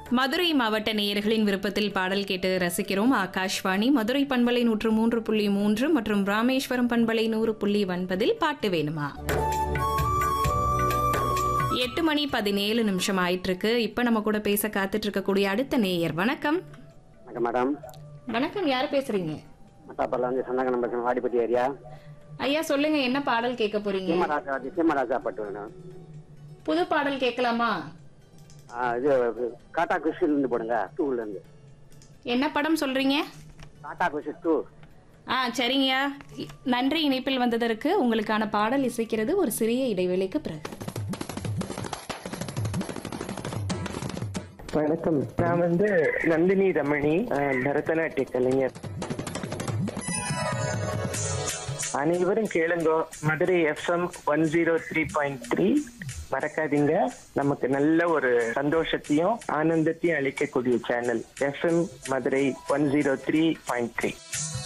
மதுரை மாவட்ட நேயர்களின் விருப்பத்தில் பாடல் கேட்டு ரசிக்கிறோம் ஆகாஷ்வாணி மதுரை பண்பலை நூற்று மூன்று புள்ளி மூன்று மற்றும் ராமேஸ்வரம் பண்பலை நூறு புள்ளி ஒன்பதில் பாட்டு வேணுமா எட்டு மணி பதினேழு நிமிஷம் ஆயிட்டு இருக்கு இப்ப நம்ம கூட பேச காத்துட்டு இருக்கக்கூடிய அடுத்த நேயர் வணக்கம் வணக்கம் மேடம் வணக்கம் யாரு பேசுறீங்க மத்தாப்பல்ல வந்து சொன்னாங்க நம்ம வாடிப்பட்டி ஏரியா ஐயா சொல்லுங்க என்ன பாடல் கேட்க போறீங்க சீமராஜா சீமராஜா பட்டு வேணும் புது பாடல் கேட்கலாமா ஆ, இது காட்டா குஷில் இருந்து போடுங்க டூல இருந்து என்ன படம் சொல்றீங்க காட்டா குஷி டூ ஆ சரிங்கய்யா இ- நன்றி இணைப்பில் வந்ததற்கு உங்களுக்கான பாடல் இசைக்கிறது ஒரு சிறிய இடைவேளைக்கு பிறகு வணக்கம் நான் வந்து நந்தினி ரமணி அஹ், பரதநாட்டிய கலைஞர் அனைவரும் கேளுங்கோ Madurai FM one zero three point three மறக்காதீங்க நமக்கு நல்ல ஒரு சந்தோஷத்தையும் ஆனந்தத்தையும் அளிக்கக்கூடிய channel FM Madurai one zero three point three